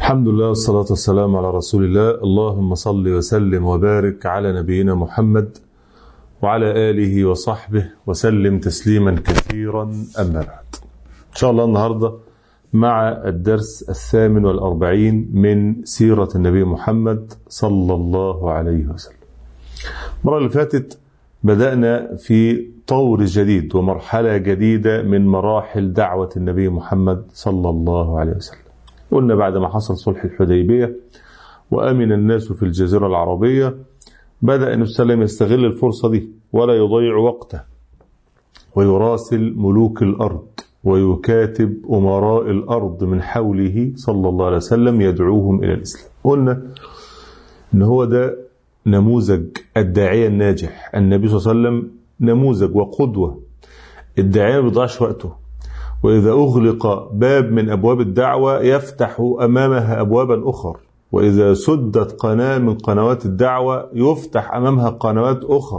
الحمد لله والصلاة والسلام على رسول الله اللهم صل وسلم وبارك على نبينا محمد وعلى آله وصحبه وسلم تسليما كثيرا أما بعد إن شاء الله النهاردة مع الدرس الثامن والأربعين من سيرة النبي محمد صلى الله عليه وسلم المرة اللي فاتت بدأنا في طور جديد ومرحلة جديدة من مراحل دعوة النبي محمد صلى الله عليه وسلم قلنا بعد ما حصل صلح الحديبية وأمن الناس في الجزيرة العربية بدأ النبي صلى الله عليه وسلم يستغل الفرصة دي ولا يضيع وقته ويراسل ملوك الأرض ويكاتب أمراء الأرض من حوله صلى الله عليه وسلم يدعوهم إلى الإسلام قلنا إن هو ده نموذج الداعية الناجح النبي صلى الله عليه وسلم نموذج وقدوة الداعية ما بيضيعش وقته وإذا أغلق باب من أبواب الدعوة يفتح أمامها أبوابا أخر وإذا سدت قناة من قنوات الدعوة يفتح أمامها قنوات أخر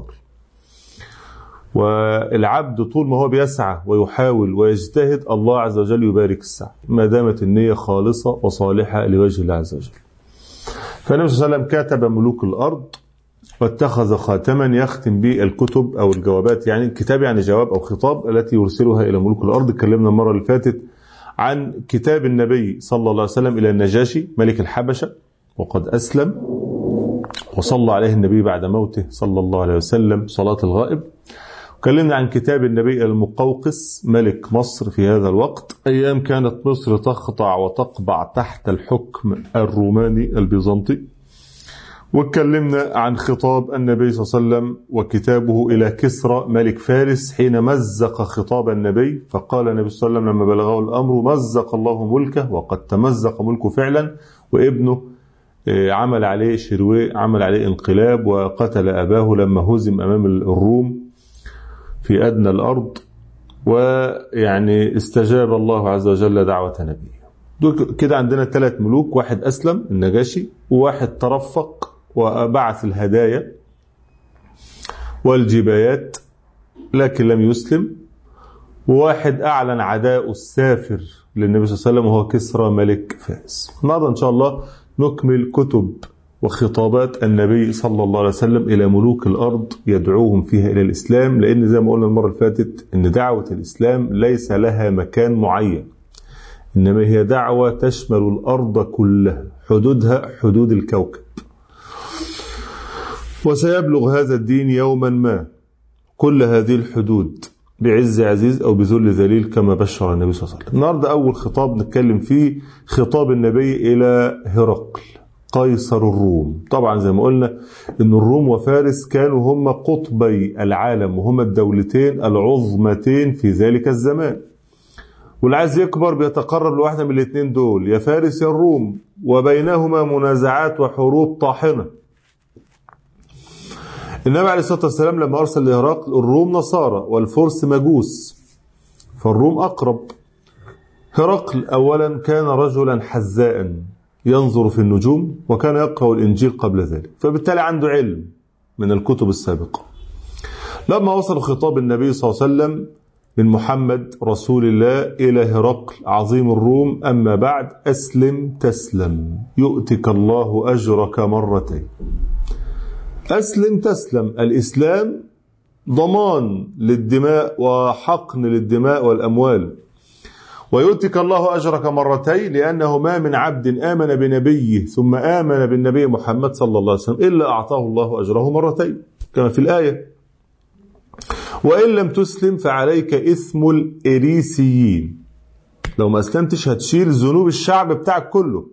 والعبد طول ما هو بيسعى ويحاول ويجتهد الله عز وجل يبارك السعي ما دامت النية خالصة وصالحة لوجه الله عز وجل فالنبي صلى الله عليه وسلم كتب ملوك الأرض واتخذ خاتما يختم به الكتب أو الجوابات يعني كتاب يعني جواب أو خطاب التي يرسلها إلى ملوك الأرض اتكلمنا المرة اللي فاتت عن كتاب النبي صلى الله عليه وسلم إلى النجاشي ملك الحبشة وقد أسلم وصلى عليه النبي بعد موته صلى الله عليه وسلم صلاة الغائب وكلمنا عن كتاب النبي المقوقس ملك مصر في هذا الوقت أيام كانت مصر تخضع وتقبع تحت الحكم الروماني البيزنطي واتكلمنا عن خطاب النبي صلى الله عليه وسلم وكتابه إلى كسرى ملك فارس حين مزق خطاب النبي فقال النبي صلى الله عليه وسلم لما بلغه الأمر مزق الله ملكه وقد تمزق ملكه فعلا وابنه عمل عليه شروي عمل عليه انقلاب وقتل أباه لما هزم أمام الروم في أدنى الأرض ويعني استجاب الله عز وجل دعوة نبيه كده عندنا ثلاث ملوك واحد أسلم النجاشي وواحد ترفق وبعث الهدايا والجبايات لكن لم يسلم وواحد أعلن عداء السافر للنبي صلى الله عليه وسلم وهو كسرى ملك فارس النهارده إن شاء الله نكمل كتب وخطابات النبي صلى الله عليه وسلم إلى ملوك الأرض يدعوهم فيها إلى الإسلام لأن زي ما قلنا المرة اللي فاتت أن دعوة الإسلام ليس لها مكان معين إنما هي دعوة تشمل الأرض كلها حدودها حدود الكوكب وسيبلغ هذا الدين يوما ما كل هذه الحدود بعز عزيز أو بذل ذليل كما بشر النبي صلى الله عليه وسلم النهاردة أول خطاب نتكلم فيه خطاب النبي إلى هرقل قيصر الروم طبعا زي ما قلنا ان الروم وفارس كانوا هم قطبي العالم وهما الدولتين العظمتين في ذلك الزمان واللي عايز يكبر بيتقرب لواحده من الاثنين دول يا فارس يا الروم وبينهما منازعات وحروب طاحنه النبي عليه الصلاه والسلام لما ارسل لهرقل الروم نصارى والفرس مجوس فالروم اقرب هرقل اولا كان رجلا حذاء ينظر في النجوم وكان يقرأ الإنجيل قبل ذلك فبالتالي عنده علم من الكتب السابقة لما وصل خطاب النبي صلى الله عليه وسلم من محمد رسول الله إلى هرقل عظيم الروم أما بعد أسلم تسلم يؤتك الله أجرك مرتين أسلم تسلم الإسلام ضمان للدماء وحقن للدماء والأموال ويؤتك الله أجرك مرتين لأنه ما من عبد آمن بنبيه ثم آمن بالنبي محمد صلى الله عليه وسلم إلا أعطاه الله أجره مرتين كما في الآية وإن لم تسلم فعليك إثم الإريسيين لو ما أسلمتش هتشيل ذنوب الشعب بتاعك كله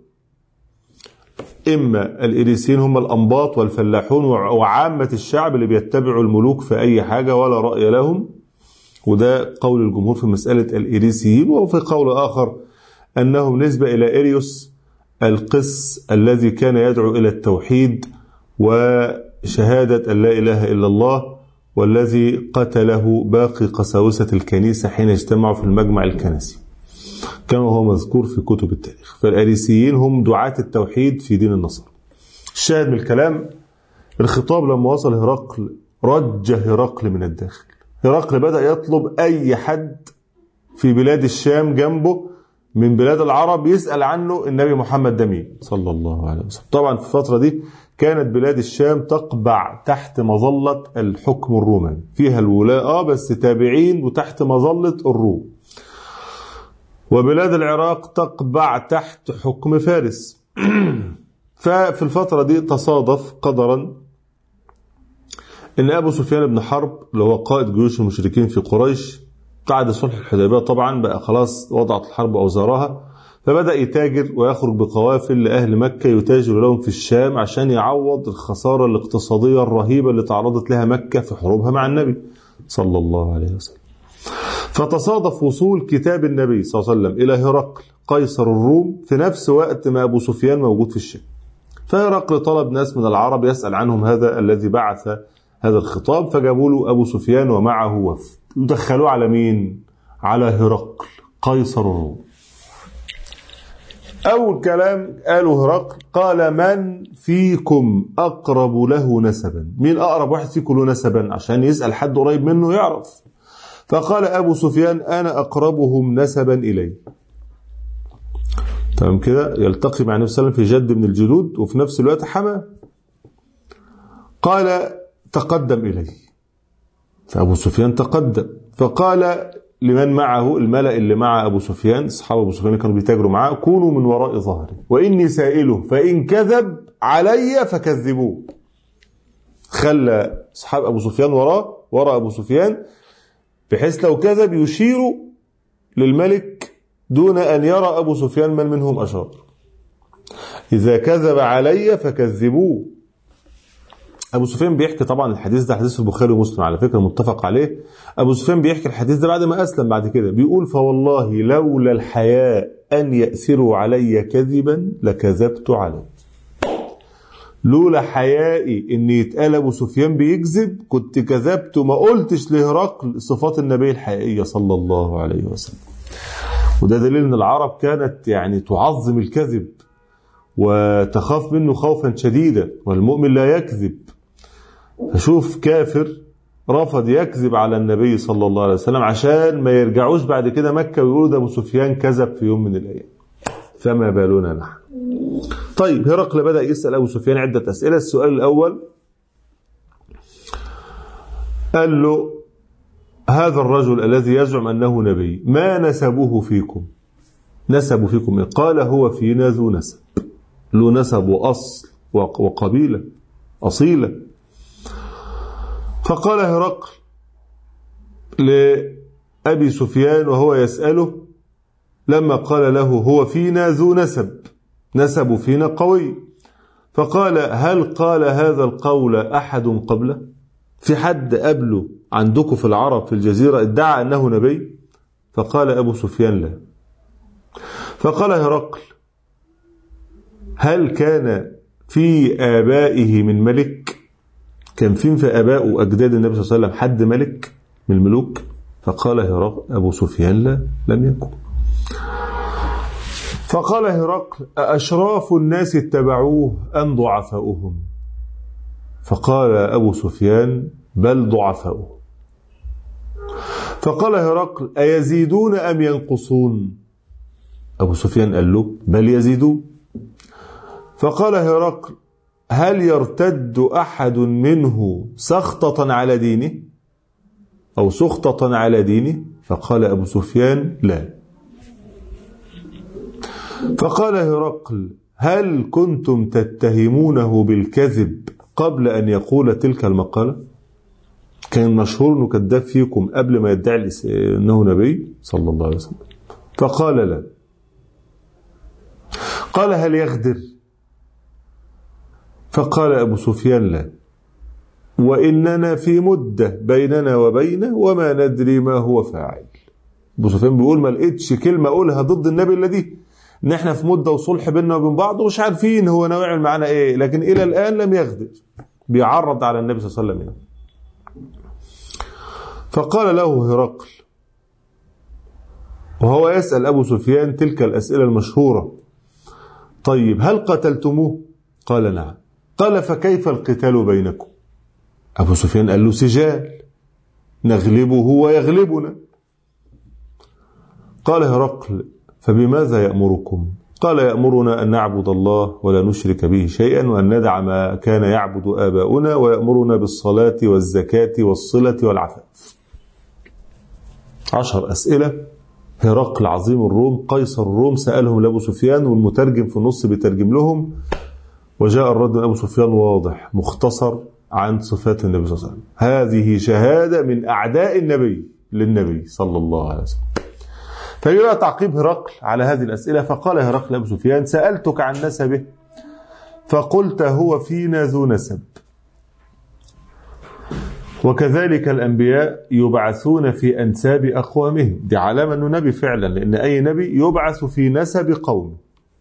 إما الإريسيين هم الأنباط والفلاحون وعامة الشعب اللي بيتبعوا الملوك في أي حاجة ولا رأي لهم وده قول الجمهور في مسألة الإيريسيين وفي قول آخر أنهم نسبة إلى إريوس القس الذي كان يدعو إلى التوحيد وشهادة أن لا إله إلا الله والذي قتله باقي قساوسة الكنيسة حين اجتمعوا في المجمع الكنسي كما هو مذكور في كتب التاريخ فالأريسيين هم دعاة التوحيد في دين النصارى الشاهد من الكلام الخطاب لما وصل هرقل رج هرقل من الداخل هرقل بدأ يطلب أي حد في بلاد الشام جنبه من بلاد العرب يسأل عنه النبي محمد ده مين صلى الله عليه وسلم طبعا في الفترة دي كانت بلاد الشام تقبع تحت مظلة الحكم الروماني فيها الولاة اه بس تابعين وتحت مظلة الروم وبلاد العراق تقبع تحت حكم فارس ففي الفترة دي تصادف قدرا ان ابو سفيان بن حرب اللي هو قائد جيوش المشركين في قريش بعد صلح الحديبيه طبعا بقى خلاص وضعت الحرب اوزارها فبدا يتاجر ويخرج بقوافل لاهل مكه يتاجر لهم في الشام عشان يعوض الخساره الاقتصاديه الرهيبه اللي تعرضت لها مكه في حروبها مع النبي صلى الله عليه وسلم. فتصادف وصول كتاب النبي صلى الله عليه وسلم الى هرقل قيصر الروم في نفس وقت ما ابو سفيان موجود في الشام. فهرقل طلب ناس من العرب يسال عنهم هذا الذي بعث هذا الخطاب فجابوا له ابو سفيان ومعه وفد ودخلوه على مين؟ على هرقل قيصر الروم. أول كلام قاله هرقل قال من فيكم أقرب له نسبا مين أقرب واحد فيكم له نسبا عشان يسأل حد قريب منه يعرف فقال أبو سفيان أنا أقربهم نسبا إلي تمام كده يلتقي مع النبي صلى الله عليه وسلم في جد من الجدود وفي نفس الوقت حمى قال تقدم إلي فأبو سفيان تقدم فقال لمن معه الملأ اللي مع أبو سفيان أصحاب أبو سفيان كانوا بيتاجروا معاه كونوا من وراء ظهري وإني سائله فإن كذب علي فكذبوه خلى أصحاب أبو سفيان وراه وراء أبو سفيان بحيث لو كذب يشير للملك دون أن يرى أبو سفيان من منهم أشار إذا كذب علي فكذبوه ابو سفيان بيحكي طبعا الحديث ده حديث البخاري ومسلم على فكره متفق عليه ابو سفيان بيحكي الحديث ده بعد ما اسلم بعد كده بيقول فوالله لولا الحياء ان ياثروا علي كذبا لكذبت عليه لولا حيائي ان يتقال ابو سفيان بيكذب كنت كذبت وما قلتش لهرقل صفات النبي الحقيقيه صلى الله عليه وسلم وده دليل ان العرب كانت يعني تعظم الكذب وتخاف منه خوفا شديدا والمؤمن لا يكذب فشوف كافر رفض يكذب على النبي صلى الله عليه وسلم عشان ما يرجعوش بعد كده مكة ويقولوا ده أبو سفيان كذب في يوم من الأيام فما بالنا نحن طيب هرقل بدأ يسأل أبو سفيان عدة أسئلة السؤال الأول قال له هذا الرجل الذي يزعم أنه نبي ما نسبه فيكم نسب فيكم إيه؟ قال هو فينا ذو نسب له نسب وأصل وقبيلة أصيلة فقال هرقل لأبي سفيان وهو يسأله لما قال له هو فينا ذو نسب نسب فينا قوي فقال هل قال هذا القول أحد قبله في حد قبله عندكم في العرب في الجزيرة ادعى أنه نبي فقال أبو سفيان لا فقال هرقل هل كان في آبائه من ملك كان فين في آبائه وأجداد النبي صلى الله عليه وسلم حد ملك من الملوك فقال هرقل أبو سفيان لا لم يكن فقال هرقل أأشراف الناس اتبعوه أم ضعفاؤهم فقال أبو سفيان بل ضعفاؤه فقال هرقل أيزيدون أم ينقصون أبو سفيان قال له بل يزيدون فقال هرقل هل يرتد أحد منه سخطة على دينه أو سخطة على دينه فقال أبو سفيان لا فقال هرقل هل كنتم تتهمونه بالكذب قبل أن يقول تلك المقالة كان مشهور أنه كذاب فيكم قبل ما يدعي أنه نبي صلى الله عليه وسلم فقال لا قال هل يغدر فقال أبو سفيان لا وإننا في مدة بيننا وبينه وما ندري ما هو فاعل أبو سفيان بيقول ما لقيتش كلمة أقولها ضد النبي الذي إن إحنا في مدة وصلح بيننا وبين بعض ومش عارفين هو ناوي يعمل معانا إيه لكن إلى الآن لم يغدر بيعرض على النبي صلى الله عليه وسلم فقال له هرقل وهو يسأل أبو سفيان تلك الأسئلة المشهورة طيب هل قتلتموه قال نعم قال فكيف القتال بينكم أبو سفيان قال له سجال نغلبه ويغلبنا قال هرقل فبماذا يأمركم قال يأمرنا أن نعبد الله ولا نشرك به شيئا وأن ندع ما كان يعبد آباؤنا ويأمرنا بالصلاة والزكاة والصلة والعفاف عشر أسئلة هرقل عظيم الروم قيصر الروم سألهم لأبو سفيان والمترجم في النص بيترجم لهم وجاء الرد من أبو سفيان واضح مختصر عن صفات النبي صلى الله عليه وسلم هذه شهادة من أعداء النبي للنبي صلى الله عليه وسلم فجاء تعقيب هرقل على هذه الأسئلة فقال هرقل أبو سفيان سألتك عن نسبه فقلت هو فينا ذو نسب وكذلك الأنبياء يبعثون في أنساب أقوامهم دي علامة أنه نبي فعلا لأن أي نبي يبعث في نسب قومه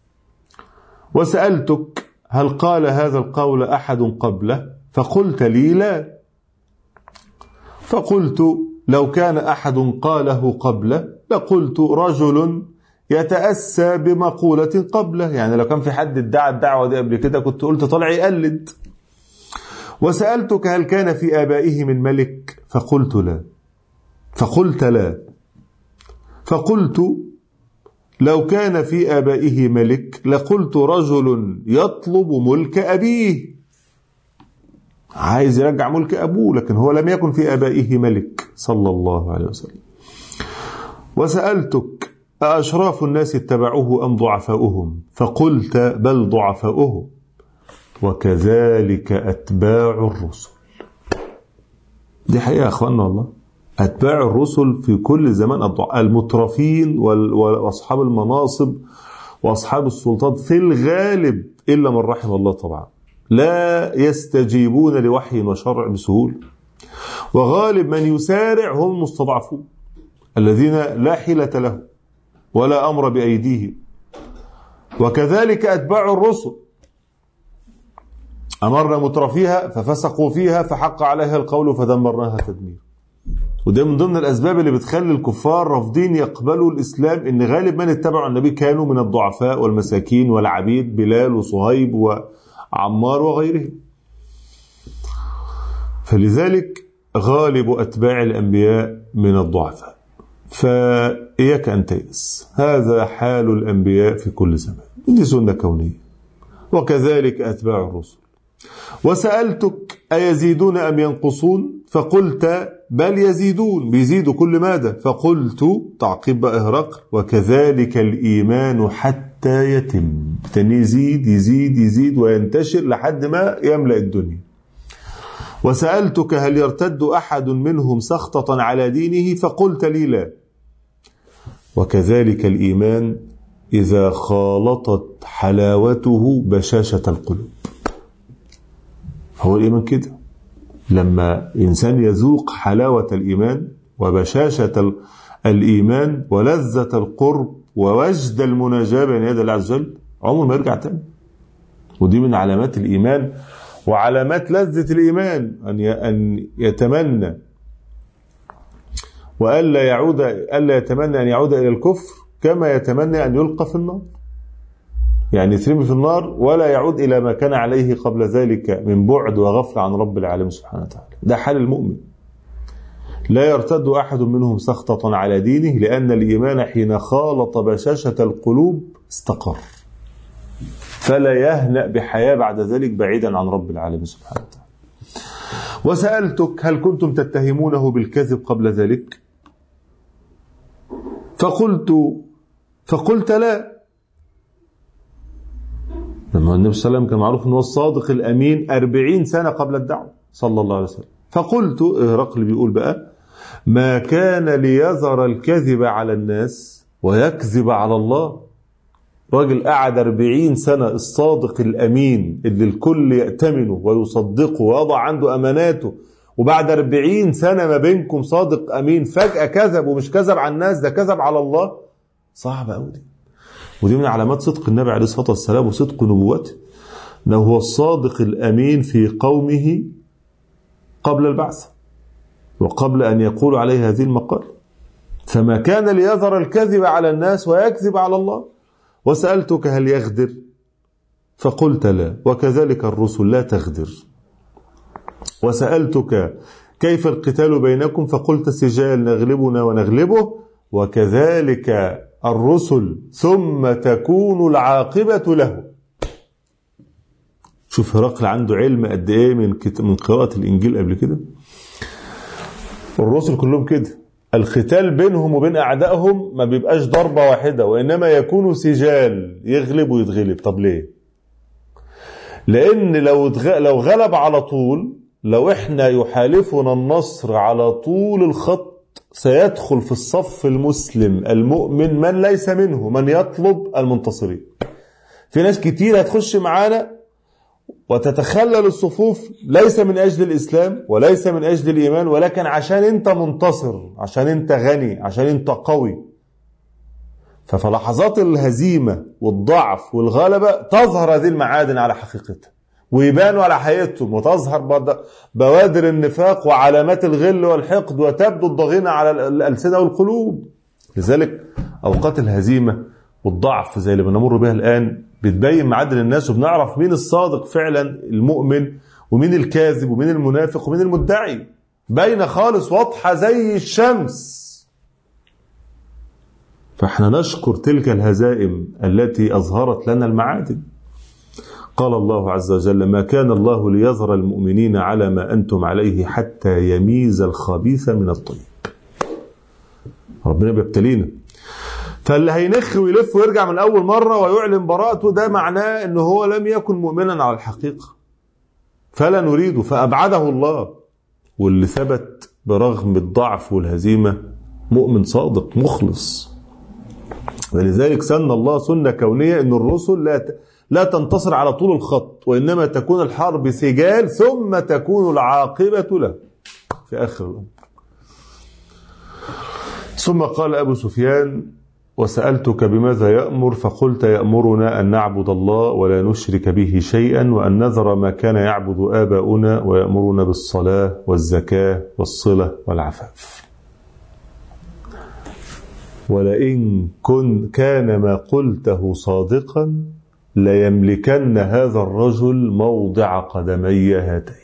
وسألتك هل قال هذا القول أحد قبله فقلت لي لا فقلت لو كان أحد قاله قبله لقلت رجل يتأسى بمقولة قبله يعني لو كان في حد ادعى الدعوة دي قبل كده كنت قلت طلع يقلد وسألتك هل كان في آبائه من ملك فقلت لا فقلت لا فقلت لو كان في آبائه ملك لقلت رجل يطلب ملك أبيه عايز يرجع ملك أبوه لكن هو لم يكن في آبائه ملك صلى الله عليه وسلم وسألتك أأشراف الناس اتبعوه أم ضعفاؤهم فقلت بل ضعفاؤهم وكذلك أتباع الرسل دي حقيقة يا أخواننا والله أتباع الرسل في كل زمان المترفين وأصحاب المناصب وأصحاب السلطات في الغالب إلا من رحم الله طبعا لا يستجيبون لوحي وشرع بسهولة وغالب من يسارع هم المستضعفون الذين لا حيلة لهم ولا أمر بأيديهم وكذلك أتباع الرسل أمرنا مترفيها ففسقوا فيها فحق عليها القول فدمرناها تدمير وده من ضمن الأسباب اللي بتخلي الكفار رافضين يقبلوا الإسلام إن غالب من اتبعوا النبي كانوا من الضعفاء والمساكين والعبيد بلال وصهيب وعمار وغيرهم فلذلك غالب أتباع الأنبياء من الضعفاء فإياك أن تيأس هذا حال الأنبياء في كل زمان دي سنة كونية وكذلك أتباع الرسل وسألتك أيزيدون أم ينقصون فقلت بل يزيدون بيزيدوا كل ماذا فقلت تعقيب بقى هرقل وكذلك الإيمان حتى يتم تاني يزيد يزيد يزيد وينتشر لحد ما يملأ الدنيا وسألتك هل يرتد أحد منهم سخطة على دينه فقلت لي لا وكذلك الإيمان إذا خالطت حلاوته بشاشة القلوب هو الإيمان كده لما إنسان يذوق حلاوة الإيمان وبشاشة الإيمان ولذة القرب ووجد المناجاة بين يدي الله عز وجل عمره ما يرجع تاني ودي من علامات الإيمان وعلامات لذة الإيمان أن أن يتمنى وألا يعود ألا يتمنى أن يعود إلى الكفر كما يتمنى أن يلقى في النار يعني يترمي في النار ولا يعود إلى ما كان عليه قبل ذلك من بعد وغفل عن رب العالمين سبحانه وتعالى ده حال المؤمن لا يرتد أحد منهم سخطة على دينه لأن الإيمان حين خالط بشاشة القلوب استقر فلا يهنأ بحياة بعد ذلك بعيدا عن رب العالمين سبحانه وتعالى وسألتك هل كنتم تتهمونه بالكذب قبل ذلك فقلت فقلت لا لما النبي صلى الله عليه وسلم كان معروف انه الصادق الامين أربعين سنه قبل الدعوه صلى الله عليه وسلم فقلت هرقل بيقول بقى ما كان ليذر الكذب على الناس ويكذب على الله راجل قعد أربعين سنة الصادق الأمين اللي الكل يأتمنه ويصدقه ويضع عنده أماناته وبعد أربعين سنة ما بينكم صادق أمين فجأة كذب ومش كذب على الناس ده كذب على الله صعب أوي دي ودي من علامات صدق النبي عليه الصلاة والسلام وصدق نبوته انه هو الصادق الأمين في قومه قبل البعث وقبل أن يقول عليه هذه المقال فما كان ليظهر الكذب على الناس ويكذب على الله وسألتك هل يغدر فقلت لا وكذلك الرسل لا تغدر وسألتك كيف القتال بينكم فقلت سجال نغلبنا ونغلبه وكذلك الرسل ثم تكون العاقبة له شوف هرقل عنده علم قد ايه من من قراءة الانجيل قبل كده الرسل كلهم كده الختال بينهم وبين اعدائهم ما بيبقاش ضربة واحدة وانما يكون سجال يغلب ويتغلب طب ليه لان لو لو غلب على طول لو احنا يحالفنا النصر على طول الخط سيدخل في الصف المسلم المؤمن من ليس منه من يطلب المنتصرين في ناس كتير هتخش معانا وتتخلل الصفوف ليس من أجل الإسلام وليس من أجل الإيمان ولكن عشان أنت منتصر عشان أنت غني عشان أنت قوي ففي لحظات الهزيمة والضعف والغلبة تظهر هذه المعادن على حقيقتها ويبانوا على حقيقتهم وتظهر بوادر النفاق وعلامات الغل والحقد وتبدو الضغينة على الألسنة والقلوب لذلك أوقات الهزيمة والضعف زي اللي بنمر بها الآن بتبين معادن الناس وبنعرف مين الصادق فعلا المؤمن ومين الكاذب ومين المنافق ومين المدعي باينة خالص واضحة زي الشمس فاحنا نشكر تلك الهزائم التي أظهرت لنا المعادن قال الله عز وجل ما كان الله ليظهر المؤمنين على ما أنتم عليه حتى يميز الخبيث من الطيب ربنا بيبتلينا فاللي هينخ ويلف ويرجع من أول مرة ويعلن براءته ده معناه أنه هو لم يكن مؤمنا على الحقيقة فلا نريده فأبعده الله واللي ثبت برغم الضعف والهزيمة مؤمن صادق مخلص ولذلك سن الله سنة كونية أن الرسل لا لا تنتصر على طول الخط وإنما تكون الحرب سجال ثم تكون العاقبة له في آخر الأمر ثم قال أبو سفيان وسألتك بماذا يأمر فقلت يأمرنا أن نعبد الله ولا نشرك به شيئا وأن نذر ما كان يعبد آباؤنا ويأمرنا بالصلاة والزكاة والصلة والعفاف ولئن كن كان ما قلته صادقا ليملكن هذا الرجل موضع قدمي هاتين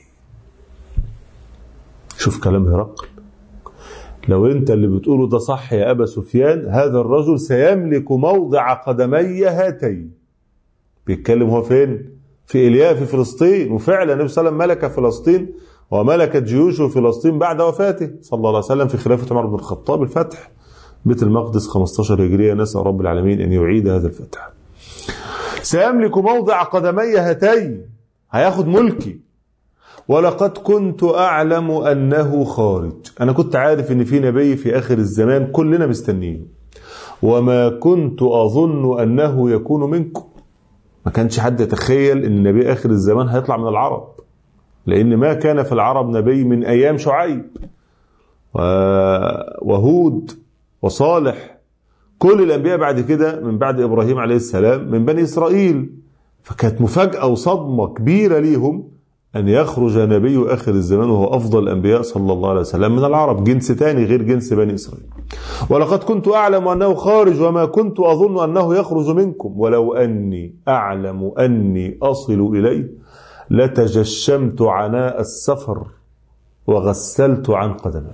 شوف كلام هرقل لو انت اللي بتقوله ده صح يا ابا سفيان هذا الرجل سيملك موضع قدمي هاتين بيتكلم هو فين في إلياء في فلسطين وفعلا النبي صلى الله عليه وسلم ملك فلسطين وملكت جيوشه فلسطين بعد وفاته صلى الله عليه وسلم في خلافة عمر بن الخطاب الفتح بيت المقدس 15 هجرية نسأل رب العالمين أن يعيد هذا الفتح سيملك موضع قدمي هاتين هياخد ملكي ولقد كنت أعلم أنه خارج أنا كنت عارف أن في نبي في آخر الزمان كلنا مستنيه وما كنت أظن أنه يكون منكم ما كانش حد يتخيل أن نبي آخر الزمان هيطلع من العرب لأن ما كان في العرب نبي من أيام شعيب وهود وصالح كل الأنبياء بعد كده من بعد إبراهيم عليه السلام من بني إسرائيل فكانت مفاجأة وصدمة كبيرة ليهم أن يخرج نبي آخر الزمان وهو أفضل الأنبياء صلى الله عليه وسلم من العرب جنس تاني غير جنس بني إسرائيل ولقد كنت أعلم أنه خارج وما كنت أظن أنه يخرج منكم ولو أني أعلم أني أصل إليه لتجشمت عناء السفر وغسلت عن قدمي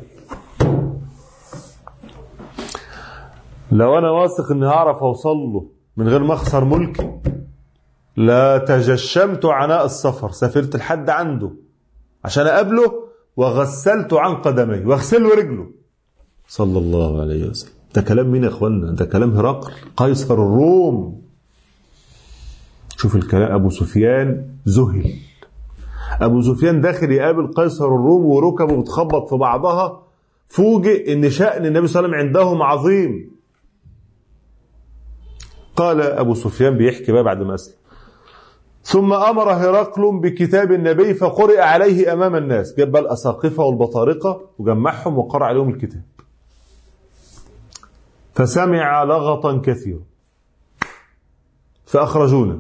لو أنا واثق أني هعرف أوصل له من غير ما أخسر ملكي لا تجشمت عناء السفر سافرت لحد عنده عشان أقابله وغسلت عن قدمي واغسل له رجله صلى الله عليه وسلم ده كلام مين يا اخوانا ده كلام هرقل قيصر الروم شوف الكلام ابو سفيان ذهل ابو سفيان داخل يقابل قيصر الروم وركبه بتخبط في بعضها فوجئ ان شأن النبي صلى الله عليه وسلم عندهم عظيم قال ابو سفيان بيحكي بقى بعد ما اسلم ثم أمر هرقل بكتاب النبي فقرئ عليه أمام الناس جاب الأساقفة والبطارقة وجمعهم وقرأ عليهم الكتاب فسمع لغطا كثيرا فأخرجونا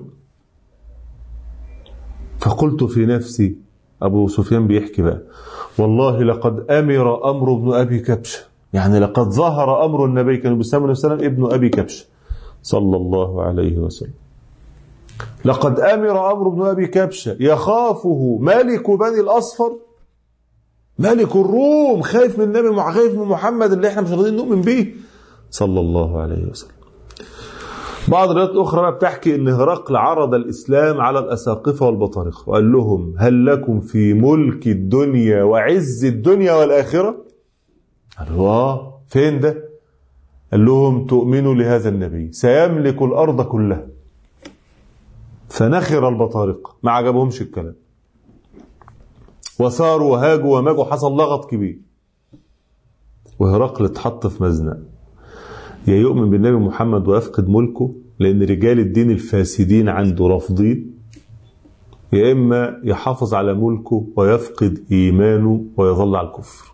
فقلت في نفسي أبو سفيان بيحكي بقى والله لقد أمر أمر ابن أبي كبشة يعني لقد ظهر أمر النبي كان بيسمى النبي ابن أبي كبشة صلى الله عليه وسلم لقد أمر أمر بن أبي كبشة يخافه ملك بني الأصفر ملك الروم خايف من النبي خايف من محمد اللي احنا مش راضيين نؤمن به صلى الله عليه وسلم بعض الروايات الأخرى بقى بتحكي أن هرقل عرض الإسلام على الأساقفة والبطارقة وقال لهم هل لكم في ملك الدنيا وعز الدنيا والآخرة قالوا آه فين ده قال لهم تؤمنوا لهذا النبي سيملك الأرض كلها فنخر البطارقة ما عجبهمش الكلام وساروا وهاجوا وماجوا حصل لغط كبير وهرقل اتحط في مزنق يا يؤمن بالنبي محمد ويفقد ملكه لأن رجال الدين الفاسدين عنده رافضين يا إما يحافظ على ملكه ويفقد إيمانه ويظل على الكفر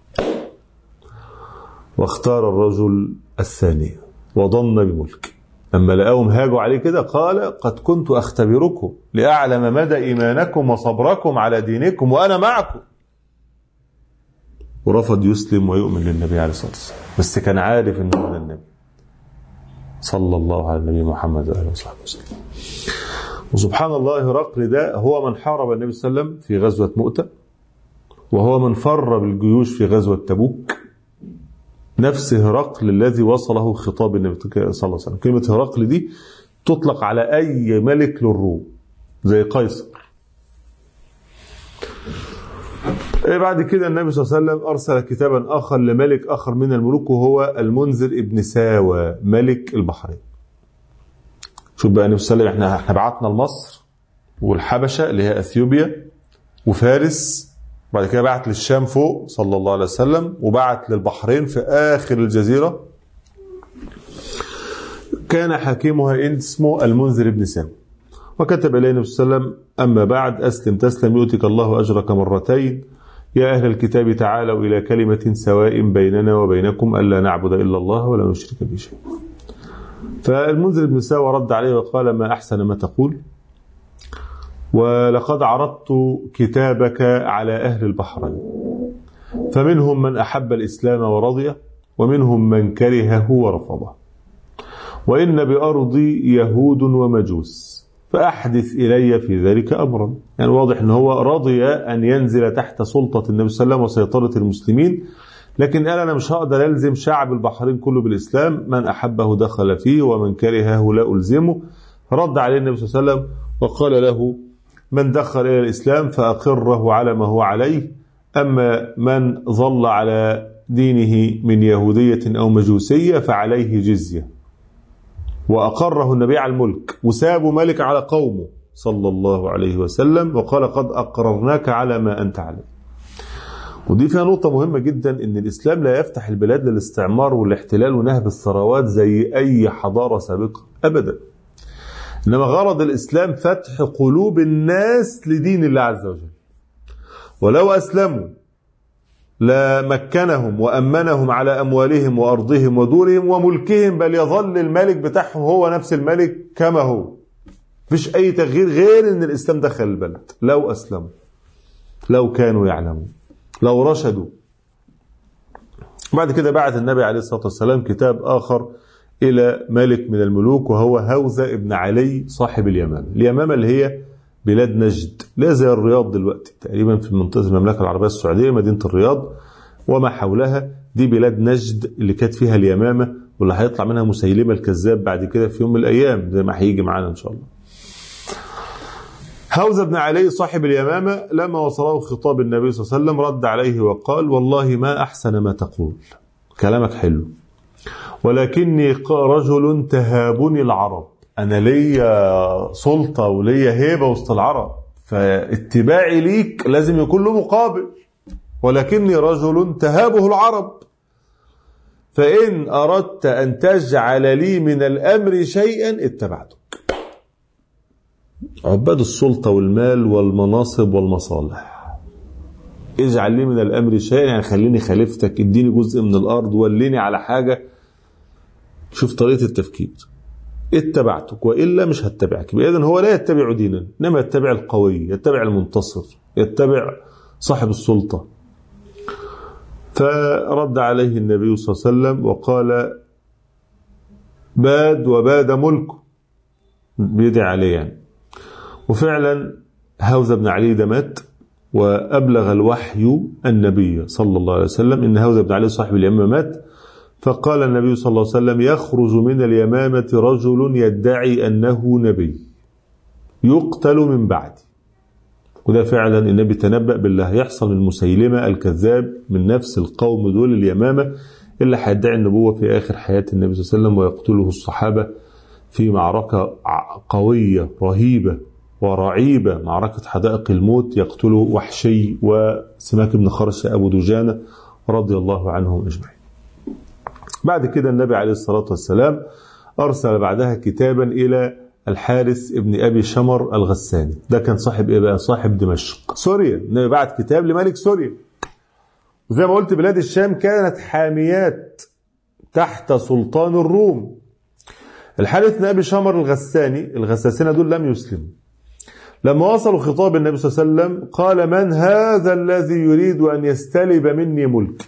واختار الرجل الثانية وظن بملك لما لقاهم هاجوا عليه كده قال قد كنت أختبركم لأعلم مدى إيمانكم وصبركم على دينكم وأنا معكم ورفض يسلم ويؤمن للنبي عليه الصلاة والسلام بس كان عارف أنه من النبي صلى الله على النبي محمد وآله وصحبه وسلم وسبحان الله هرقل ده هو من حارب النبي صلى الله عليه وسلم في غزوة مؤتة وهو من فر بالجيوش في غزوة تبوك نفس هرقل الذي وصله خطاب النبي صلى الله عليه وسلم كلمة هرقل دي تطلق على أي ملك للروم زي قيصر بعد كده النبي صلى الله عليه وسلم أرسل كتابا آخر لملك آخر من الملوك وهو المنذر ابن ساوى ملك البحرين شوف بقى النبي صلى الله عليه وسلم احنا احنا بعتنا لمصر والحبشة اللي هي أثيوبيا وفارس بعد كده بعت للشام فوق صلى الله عليه وسلم وبعت للبحرين في آخر الجزيرة كان حاكمها اسمه المنذر بن سام وكتب إليه النبي صلى الله عليه وسلم أما بعد أسلم تسلم يؤتك الله أجرك مرتين يا أهل الكتاب تعالوا إلى كلمة سواء بيننا وبينكم ألا نعبد إلا الله ولا نشرك به شيء فالمنذر بن ساوى رد عليه وقال ما أحسن ما تقول ولقد عرضت كتابك على أهل البحرين فمنهم من أحب الإسلام ورضيه ومنهم من كرهه ورفضه وإن بأرضي يهود ومجوس فأحدث إلي في ذلك أمرا يعني واضح أنه هو رضي أن ينزل تحت سلطة النبي صلى الله عليه وسلم وسيطرة المسلمين لكن قال أنا مش هقدر ألزم شعب البحرين كله بالإسلام من أحبه دخل فيه ومن كرهه لا ألزمه رد عليه النبي صلى الله عليه وسلم وقال له من دخل إلى الإسلام فأقره على ما هو عليه أما من ظل على دينه من يهودية أو مجوسية فعليه جزية وأقره النبي على الملك وسابوا ملك على قومه صلى الله عليه وسلم وقال قد أقررناك على ما أنت عليه ودي فيها نقطة مهمة جدا إن الإسلام لا يفتح البلاد للاستعمار والاحتلال ونهب الثروات زي أي حضارة سابقة أبدا إنما غرض الإسلام فتح قلوب الناس لدين الله عز وجل ولو أسلموا لمكنهم وأمنهم على أموالهم وأرضهم ودورهم وملكهم بل يظل الملك بتاعهم هو نفس الملك كما هو فيش أي تغيير غير أن الإسلام دخل البلد لو أسلموا لو كانوا يعلمون لو رشدوا بعد كده بعت النبي عليه الصلاة والسلام كتاب آخر إلى ملك من الملوك وهو هوزة ابن علي صاحب اليمامة اليمامة اللي هي بلاد نجد لا زي الرياض دلوقتي تقريبا في منطقة المملكة العربية السعودية مدينة الرياض وما حولها دي بلاد نجد اللي كانت فيها اليمامة واللي هيطلع منها مسيلمة الكذاب بعد كده في يوم من الأيام زي ما هيجي معانا إن شاء الله هوزة بن علي صاحب اليمامة لما وصله خطاب النبي صلى الله عليه وسلم رد عليه وقال والله ما أحسن ما تقول كلامك حلو ولكني رجل تهابني العرب أنا ليا سلطة وليا هيبة وسط العرب فاتباعي ليك لازم يكون له مقابل ولكني رجل تهابه العرب فإن أردت أن تجعل لي من الأمر شيئا اتبعتك عباد السلطة والمال والمناصب والمصالح اجعل لي من الأمر شيئا يعني خليني خليفتك اديني جزء من الأرض وليني على حاجة شوف طريقة التفكير اتبعتك وإلا مش هتبعك إذن هو لا يتبع دينا إنما يتبع القوي يتبع المنتصر يتبع صاحب السلطة فرد عليه النبي صلى الله عليه وسلم وقال باد وباد ملكه بيدعي عليه يعني وفعلا هوزة بن علي ده مات وأبلغ الوحي النبي صلى الله عليه وسلم إن هوزة بن علي صاحب اليمة مات فقال النبي صلى الله عليه وسلم يخرج من اليمامة رجل يدعي أنه نبي يقتل من بعدي وده فعلا النبي تنبأ بالله هيحصل المسيلمة الكذاب من نفس القوم دول اليمامة اللي هيدعي النبوة في آخر حياة النبي صلى الله عليه وسلم ويقتله الصحابة في معركة قوية رهيبة ورعيبة معركة حدائق الموت يقتله وحشي وسماك بن خرش أبو دجانة رضي الله عنهم أجمعين بعد كده النبي عليه الصلاة والسلام أرسل بعدها كتابا إلى الحارث ابن أبي شمر الغساني ده كان صاحب إيه بقى صاحب دمشق سوريا النبي بعت كتاب لملك سوريا وزي ما قلت بلاد الشام كانت حاميات تحت سلطان الروم الحارث بن أبي شمر الغساني الغساسنة دول لم يسلموا لما وصلوا خطاب النبي صلى الله عليه وسلم قال من هذا الذي يريد أن يستلب مني ملك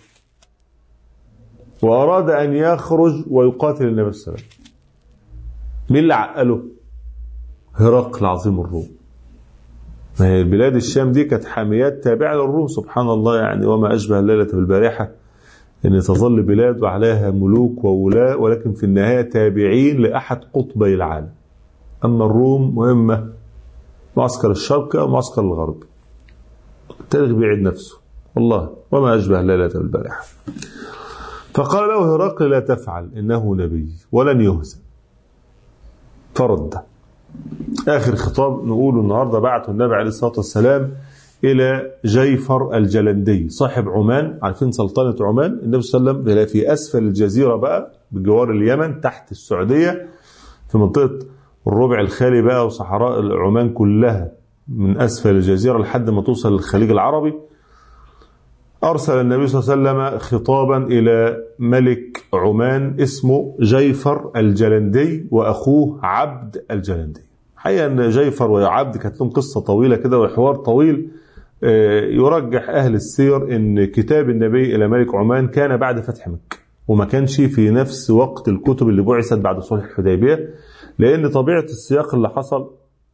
وأراد أن يخرج ويقاتل النبي صلى الله عليه وسلم مين اللي عقله هرقل عظيم الروم ما هي بلاد الشام دي كانت حاميات تابعة للروم سبحان الله يعني وما أشبه الليلة بالبارحة أن تظل بلاد وعليها ملوك وولاء ولكن في النهاية تابعين لأحد قطبي العالم أما الروم مهمة معسكر الشرق أو معسكر الغرب التاريخ بيعيد نفسه والله وما أشبه الليلة بالبارحة فقال له هرقل لا تفعل إنه نبي ولن يهزم فرد آخر خطاب نقوله النهاردة بعته النبي عليه الصلاة والسلام إلى جيفر الجلندي صاحب عمان عارفين سلطنة عمان النبي صلى الله عليه وسلم في أسفل الجزيرة بقى بجوار اليمن تحت السعودية في منطقة الربع الخالي بقى وصحراء عمان كلها من أسفل الجزيرة لحد ما توصل للخليج العربي أرسل النبي صلى الله عليه وسلم خطابا إلى ملك عمان اسمه جيفر الجلندي وأخوه عبد الجلندي حقيقة أن جيفر وعبد كانت لهم قصة طويلة كده وحوار طويل يرجح أهل السير أن كتاب النبي إلى ملك عمان كان بعد فتح مكة وما كانش في نفس وقت الكتب اللي بعثت بعد صلح الحديبية لأن طبيعة السياق اللي حصل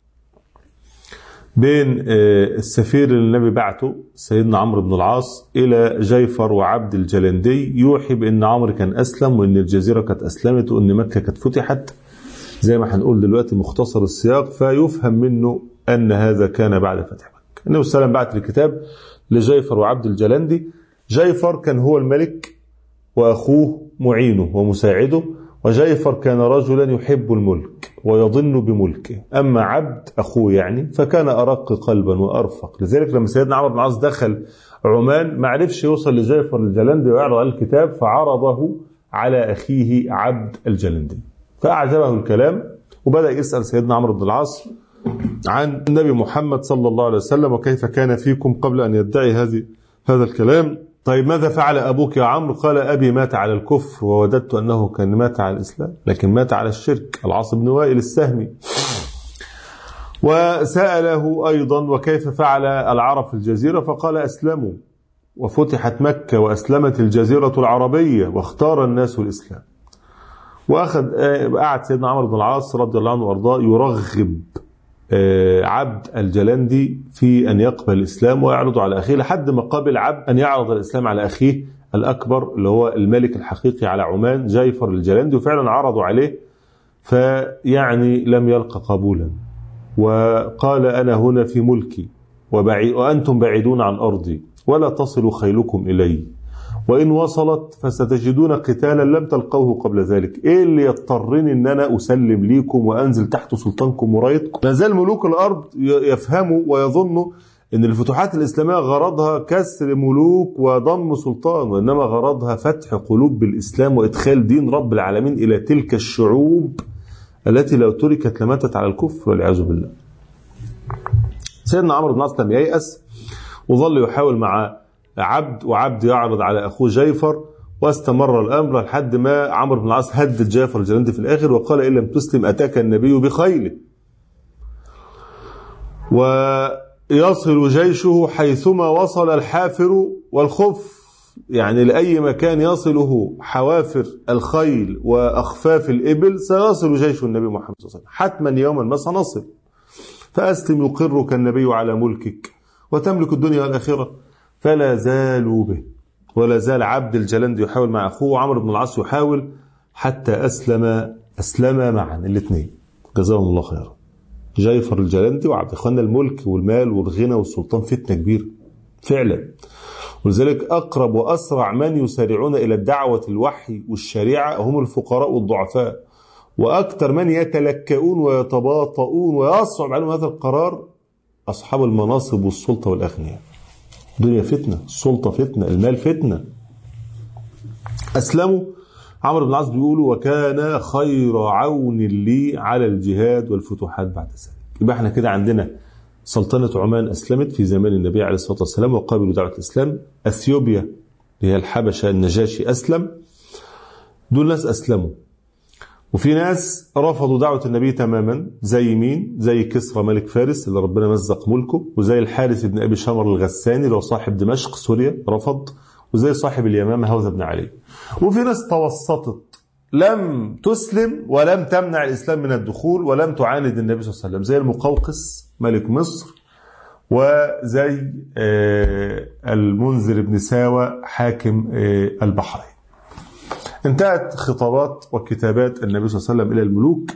بين السفير اللي النبي بعته سيدنا عمرو بن العاص إلى جيفر وعبد الجلندي يوحي بأن عمرو كان أسلم وأن الجزيرة كانت أسلمت وأن مكة كانت فتحت زي ما هنقول دلوقتي مختصر السياق فيفهم منه أن هذا كان بعد فتح مكة النبي صلى الله عليه وسلم بعت الكتاب لجيفر وعبد الجلندي جيفر كان هو الملك وأخوه معينه ومساعده وجيفر كان رجلا يحب الملك ويظن بملكه أما عبد أخوه يعني فكان أرق قلبا وأرفق لذلك لما سيدنا عمرو بن العاص دخل عمان ما عرفش يوصل لجيفر الجلندي ويعرض على الكتاب فعرضه على أخيه عبد الجلندي فأعجبه الكلام وبدأ يسأل سيدنا عمرو بن العاص عن النبي محمد صلى الله عليه وسلم وكيف كان فيكم قبل أن يدعي هذه هذا الكلام طيب ماذا فعل أبوك يا عمرو قال أبي مات على الكفر ووددت أنه كان مات على الإسلام لكن مات على الشرك العاص بن وائل السهمي وسأله أيضا وكيف فعل العرب في الجزيرة فقال أسلموا وفتحت مكة وأسلمت الجزيرة العربية واختار الناس الإسلام وأخذ قعد سيدنا عمرو بن العاص رضي الله عنه وأرضاه يرغب عبد الجلندي في أن يقبل الإسلام ويعرضه على أخيه لحد ما قبل عبد أن يعرض الإسلام على أخيه الأكبر اللي هو الملك الحقيقي على عمان جيفر الجلندي وفعلا عرضوا عليه فيعني لم يلقى قبولا وقال أنا هنا في ملكي وبعي وأنتم بعيدون عن أرضي ولا تصل خيلكم إلي وإن وصلت فستجدون قتالا لم تلقوه قبل ذلك إيه اللي يضطرني أن أنا أسلم ليكم وأنزل تحت سلطانكم ورايتكم ما زال ملوك الأرض يفهموا ويظنوا أن الفتوحات الإسلامية غرضها كسر ملوك وضم سلطان وإنما غرضها فتح قلوب بالإسلام وإدخال دين رب العالمين إلى تلك الشعوب التي لو تركت لماتت على الكفر والعياذ بالله سيدنا عمرو بن العاص لم ييأس وظل يحاول مع عبد وعبد يعرض على أخوه جيفر واستمر الأمر لحد ما عمرو بن العاص هدد جيفر الجلندي في الآخر وقال إن لم تسلم أتاك النبي بخيله ويصل جيشه حيثما وصل الحافر والخف يعني لأي مكان يصله حوافر الخيل وأخفاف الإبل سيصل جيش النبي محمد صلى الله عليه وسلم حتما يوما ما سنصل فأسلم يقرك النبي على ملكك وتملك الدنيا والآخرة فلا زالوا به ولا زال عبد الجلند يحاول مع أخوه وعمرو بن العاص يحاول حتى أسلم أسلم معا الاثنين جزاهم الله خيرا جيفر الجلندي وعبد إخوانا الملك والمال والغنى والسلطان فتنة كبيرة فعلا ولذلك أقرب وأسرع من يسارعون إلى الدعوة الوحي والشريعة هم الفقراء والضعفاء وأكثر من يتلكؤون ويتباطؤون ويصعب عليهم هذا القرار أصحاب المناصب والسلطة والأغنياء الدنيا فتنة السلطة فتنة المال فتنة أسلموا عمرو بن العاص بيقولوا وكان خير عون لي على الجهاد والفتوحات بعد ذلك يبقى احنا كده عندنا سلطنة عمان أسلمت في زمان النبي عليه الصلاة والسلام وقابلوا دعوة الإسلام أثيوبيا اللي هي الحبشة النجاشي أسلم دول ناس أسلموا وفي ناس رفضوا دعوة النبي تماما زي مين؟ زي كسرى ملك فارس اللي ربنا مزق ملكه وزي الحارث بن أبي شمر الغساني اللي هو صاحب دمشق سوريا رفض وزي صاحب اليمامة هوذا بن علي وفي ناس توسطت لم تسلم ولم تمنع الإسلام من الدخول ولم تعاند النبي صلى الله عليه وسلم زي المقوقس ملك مصر وزي المنذر بن ساوى حاكم البحرين انتهت خطابات وكتابات النبي صلى الله عليه وسلم إلى الملوك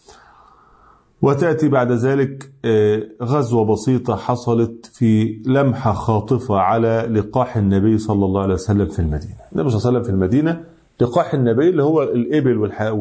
وتأتي بعد ذلك غزوة بسيطة حصلت في لمحة خاطفة على لقاح النبي صلى الله عليه وسلم في المدينة النبي صلى الله عليه وسلم في المدينة لقاح النبي اللي هو الإبل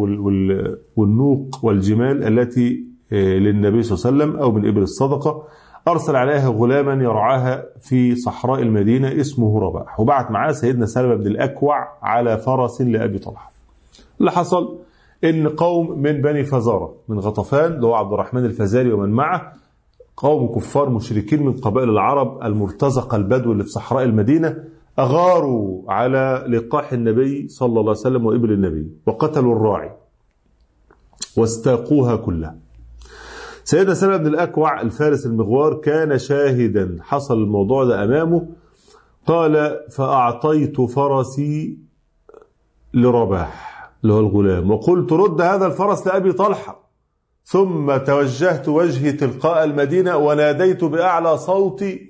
والنوق والجمال التي للنبي صلى الله عليه وسلم أو من إبل الصدقة أرسل عليها غلاما يرعاها في صحراء المدينة اسمه رباح وبعت معاه سيدنا سلمة بن الأكوع على فرس لأبي طلحة اللي حصل إن قوم من بني فزارة من غطفان اللي هو عبد الرحمن الفزاري ومن معه قوم كفار مشركين من قبائل العرب المرتزقة البدو اللي في صحراء المدينة أغاروا على لقاح النبي صلى الله عليه وسلم وإبل النبي وقتلوا الراعي واستاقوها كلها سيدنا سلمة بن الأكوع الفارس المغوار كان شاهدا حصل الموضوع ده أمامه قال فأعطيت فرسي لرباح اللي هو الغلام وقلت رد هذا الفرس لأبي طلحة ثم توجهت وجهي تلقاء المدينة وناديت بأعلى صوتي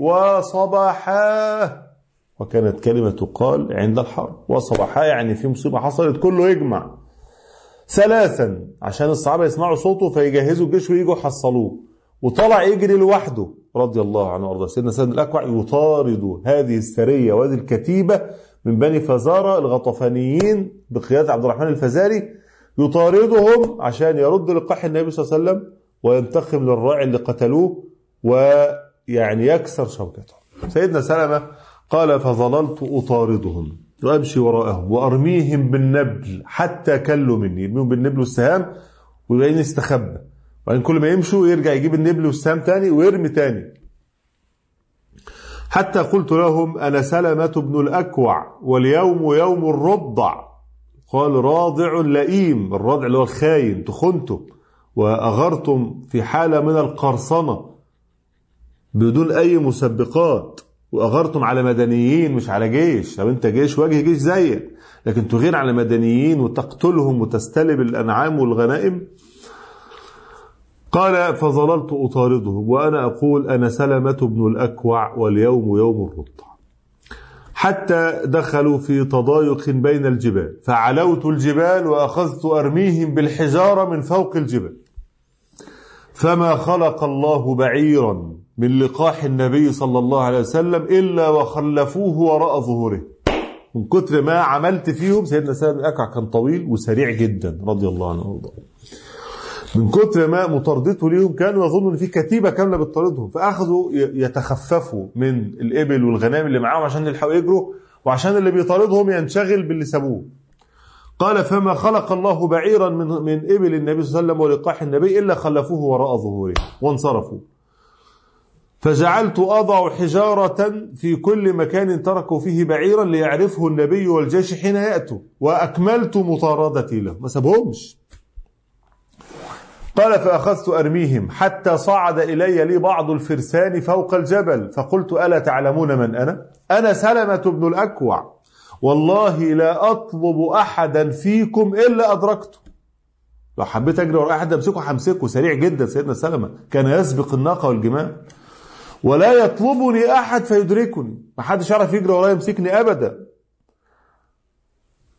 وصباحاه وكانت كلمة تقال عند الحرب وصباحاه يعني في مصيبة حصلت كله يجمع ثلاثا عشان الصحابة يسمعوا صوته فيجهزوا الجيش ويجوا يحصلوه وطلع يجري لوحده رضي الله عنه وارضاه سيدنا سيدنا الأكوع يطارد هذه السرية وهذه الكتيبة من بني فزارة الغطفانيين بقيادة عبد الرحمن الفزاري يطاردهم عشان يرد لقاح النبي صلى الله عليه وسلم وينتقم للراعي اللي قتلوه ويعني يكسر شوكته سيدنا سلمة قال فظللت أطاردهم وأمشي وراءهم وأرميهم بالنبل حتى كلوا مني يرميهم بالنبل والسهام ويبقى يستخبى وبعدين كل ما يمشوا يرجع يجيب النبل والسهام تاني ويرمي تاني حتى قلت لهم أنا سلمة بن الأكوع واليوم يوم الرضع قال راضع لئيم الرضع اللي هو الخاين تخنتم وأغرتم في حالة من القرصنة بدون أي مسبقات وأغرتم على مدنيين مش على جيش طب أنت جيش واجه جيش زيك لكن تغير على مدنيين وتقتلهم وتستلب الأنعام والغنائم قال فظللت أطاردهم وأنا أقول أنا سلمة بن الأكوع واليوم يوم الرضع حتى دخلوا في تضايق بين الجبال فعلوت الجبال وأخذت أرميهم بالحجارة من فوق الجبال فما خلق الله بعيرا من لقاح النبي صلى الله عليه وسلم إلا وخلفوه وراء ظهوره من كتر ما عملت فيهم سيدنا سيدنا بن الأكوع كان طويل وسريع جدا رضي الله عنه وارضاه من كتر ما مطاردته ليهم كانوا يظنوا ان في كتيبه كامله بتطاردهم فاخذوا يتخففوا من الابل والغنائم اللي معاهم عشان يلحقوا يجروا وعشان اللي بيطاردهم ينشغل باللي سابوه. قال فما خلق الله بعيرا من من ابل النبي صلى الله عليه وسلم ولقاح النبي الا خلفوه وراء ظهوره وانصرفوا. فجعلت اضع حجاره في كل مكان تركوا فيه بعيرا ليعرفه النبي والجيش حين ياتوا واكملت مطاردتي له ما سابهمش. قال فأخذت أرميهم حتى صعد إلي لي بعض الفرسان فوق الجبل فقلت ألا تعلمون من أنا أنا سلمة بن الأكوع والله لا أطلب أحدا فيكم إلا أدركته لو حبيت أجري ورا أحد أمسكه همسكه سريع جدا سيدنا سلمة كان يسبق الناقة والجمال ولا يطلبني أحد فيدركني ما حدش يعرف يجري ورايا يمسكني أبدا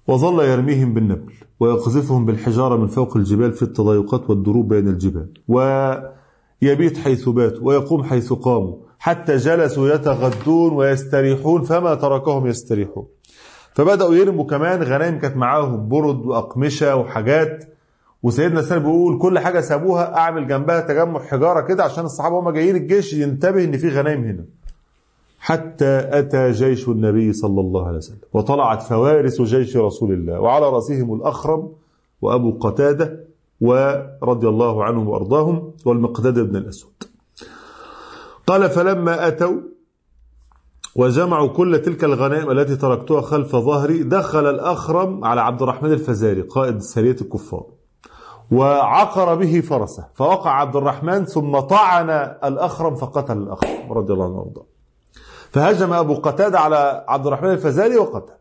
وظل يرميهم بالنبل ويقذفهم بالحجارة من فوق الجبال في التضايقات والدروب بين الجبال ويبيت حيث باتوا ويقوم حيث قاموا حتى جلسوا يتغدون ويستريحون فما تركهم يستريحون فبدأوا يرموا كمان غنائم كانت معاهم برد وأقمشة وحاجات وسيدنا سالم بيقول كل حاجة سابوها أعمل جنبها تجمع حجارة كده عشان الصحابة هم جايين الجيش ينتبه إن في غنائم هنا حتى أتى جيش النبي صلى الله عليه وسلم وطلعت فوارس جيش رسول الله وعلى رأسهم الأخرم وأبو قتادة ورضي الله عنهم وأرضاهم والمقداد بن الأسود قال فلما أتوا وجمعوا كل تلك الغنائم التي تركتها خلف ظهري دخل الأخرم على عبد الرحمن الفزاري قائد سرية الكفار وعقر به فرسه فوقع عبد الرحمن ثم طعن الأخرم فقتل الأخرم رضي الله عنه وارضاه فهجم أبو قتادة على عبد الرحمن الفزاري وقتله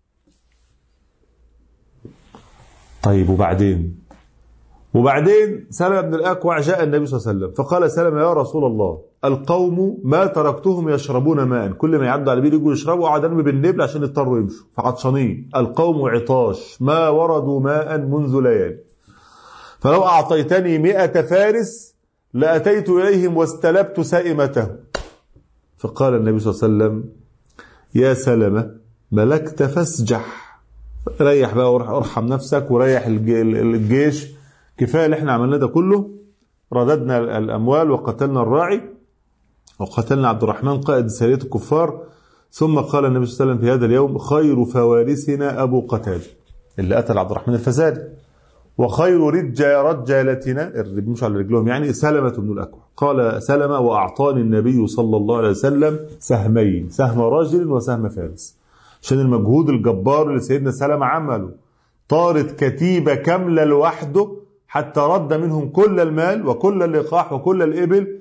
طيب وبعدين وبعدين سلمة بن الأكوع جاء النبي صلى الله عليه وسلم فقال سلمة يا رسول الله القوم ما تركتهم يشربون ماء كل ما يعدوا على بير يجوا يشربوا قعد ارمي بالنبل عشان يضطروا يمشوا فعطشانين القوم عطاش ما وردوا ماء منذ ليالي فلو أعطيتني مئة فارس لأتيت إليهم واستلبت سائمته فقال النبي صلى الله عليه وسلم يا سلمة ملكت فاسجح ريح بقى وارحم نفسك وريح الجيش كفايه اللي احنا عملناه ده كله رددنا الاموال وقتلنا الراعي وقتلنا عبد الرحمن قائد سريه الكفار ثم قال النبي صلى الله عليه وسلم في هذا اليوم خير فوارسنا ابو قتاده اللي قتل عبد الرحمن الفزاري وخير رجال رجالتنا اللي بيمشوا على رجلهم يعني سلمة بن الأكوع قال سلمة وأعطاني النبي صلى الله عليه وسلم سهمين سهم رجل وسهم فارس عشان المجهود الجبار اللي سيدنا سلمة عمله طارت كتيبة كاملة لوحده حتى رد منهم كل المال وكل اللقاح وكل الإبل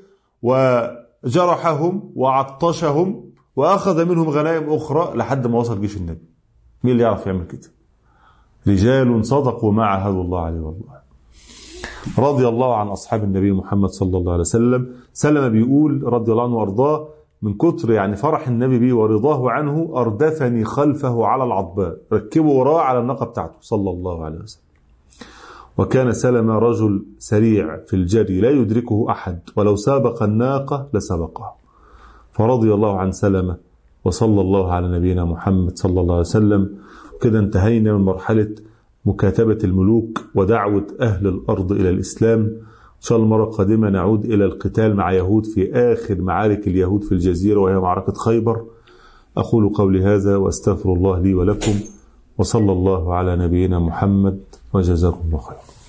وجرحهم وعطشهم وأخذ منهم غنائم أخرى لحد ما وصل جيش النبي مين اللي يعرف يعمل كده رجال صدقوا ما عهدوا الله عليه والله رضي الله عن أصحاب النبي محمد صلى الله عليه وسلم سلم بيقول رضي الله عنه وأرضاه من كتر يعني فرح النبي بيه ورضاه عنه أردفني خلفه على العضباء ركبه وراه على الناقة بتاعته صلى الله عليه وسلم وكان سلم رجل سريع في الجري لا يدركه أحد ولو سابق الناقة لسبقه فرضي الله عن سلمة وصلى الله على نبينا محمد صلى الله عليه وسلم كده انتهينا من مرحلة مكاتبة الملوك ودعوة أهل الأرض إلى الإسلام إن شاء الله المرة القادمة نعود إلى القتال مع يهود في آخر معارك اليهود في الجزيرة وهي معركة خيبر أقول قولي هذا وأستغفر الله لي ولكم وصلى الله على نبينا محمد وجزاكم الله خيرا